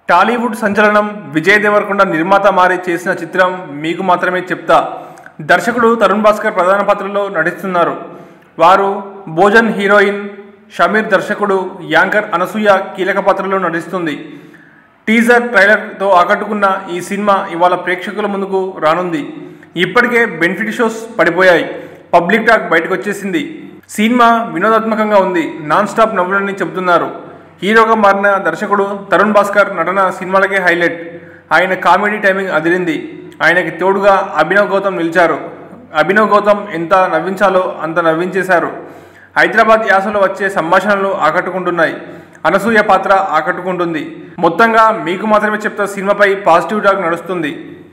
టాలీవుడ్ సంచలనం విజయ్ దేవరకొండ నిర్మాత మారి చేసిన చిత్రం మీకు మాత్రమే చెప్తా దర్శకుడు తరుణ్ భాస్కర్ ప్రధాన పాత్రలో నటిస్తున్నారు వారు భోజన్ హీరోయిన్ షమీర్ దర్శకుడు యాంకర్ అనసూయ కీలక పాత్రలో నటిస్తుంది టీజర్ ట్రైలర్తో ఆకట్టుకున్న ఈ సినిమా ఇవాళ ప్రేక్షకుల ముందుకు రానుంది ఇప్పటికే బెనిఫిట్ షోస్ పడిపోయాయి పబ్లిక్ టాక్ బయటకు వచ్చేసింది సినిమా వినోదాత్మకంగా ఉంది నాన్ స్టాప్ నవ్వులని చెబుతున్నారు హీరోగా మారిన దర్శకుడు తరుణ్ భాస్కర్ నటన సినిమాలకే హైలైట్ ఆయన కామెడీ టైమింగ్ అదిరింది ఆయనకి తోడుగా అభినవ్ గౌతమ్ నిలిచారు అభినవ్ గౌతమ్ ఎంత నవ్వించాలో అంత నవ్వించేశారు హైదరాబాద్ యాసలో వచ్చే సంభాషణలు ఆకట్టుకుంటున్నాయి అనసూయ పాత్ర ఆకట్టుకుంటుంది మొత్తంగా మీకు మాత్రమే చెప్తా సినిమాపై పాజిటివ్ టాక్ నడుస్తుంది